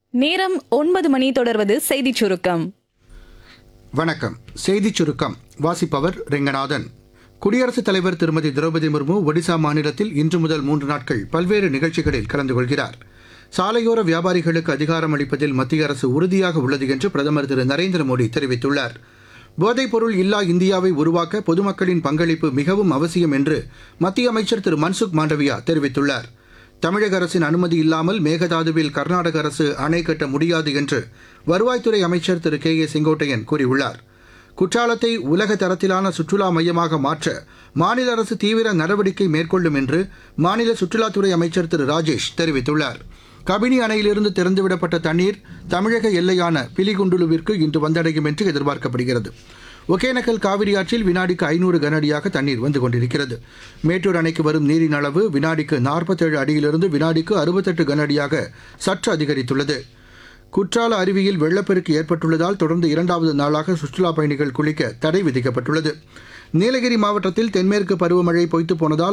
நேரம் ஒன்பது மணி தொடர்வது செய்திச் சுருக்கம் வணக்கம் செய்திச் சுருக்கம் வாசிப்பவர் ரெங்கநாதன் குடியரசுத் தலைவர் திருமதி திரௌபதி முர்மு ஒடிசா மாநிலத்தில் இன்று முதல் மூன்று நாட்கள் பல்வேறு நிகழ்ச்சிகளில் கலந்து கொள்கிறார் சாலையோர வியாபாரிகளுக்கு அதிகாரம் அளிப்பதில் மத்திய அரசு உறுதியாக உள்ளது என்று பிரதமர் திரு நரேந்திர மோடி தெரிவித்துள்ளார் போதைப்பொருள் இல்லா இந்தியாவை உருவாக்க பொதுமக்களின் பங்களிப்பு மிகவும் அவசியம் என்று மத்திய அமைச்சர் திரு மன்சுக் மாண்டவியா தெரிவித்துள்ளார் தமிழக அரசின் அனுமதி இல்லாமல் மேகதாதுவில் கர்நாடக அரசு அணை கட்ட முடியாது என்று வருவாய்த்துறை அமைச்சர் திரு கே ஏ செங்கோட்டையன் கூறியுள்ளார் குற்றாலத்தை உலக தரத்திலான சுற்றுலா மையமாக மாற்ற மாநில அரசு தீவிர நடவடிக்கை மேற்கொள்ளும் என்று மாநில சுற்றுலாத்துறை அமைச்சர் திரு ராஜேஷ் தெரிவித்துள்ளார் கபினி அணையிலிருந்து திறந்துவிடப்பட்ட தண்ணீர் தமிழக எல்லையான பிலிகுண்டுலுவிற்கு இன்று வந்தடையும் என்று எதிர்பார்க்கப்படுகிறது ஒகேனக்கல் காவிரி ஆற்றில் வினாடிக்கு ஐநூறு கனஅடியாக தண்ணீர் வந்து கொண்டிருக்கிறது மேட்டூர் அணைக்கு வரும் நீரின் அளவு வினாடிக்கு நாற்பத்தேழு அடியிலிருந்து வினாடிக்கு அறுபத்தெட்டு கனஅடியாக சற்று அதிகரித்துள்ளது குற்றால அருவியில் வெள்ளப்பெருக்கு ஏற்பட்டுள்ளதால் தொடர்ந்து இரண்டாவது நாளாக சுற்றுலாப் பயணிகள் குளிக்க தடை விதிக்கப்பட்டுள்ளது நீலகிரி மாவட்டத்தில் தென்மேற்கு பருவமழை பொய்த்துப் போனதால்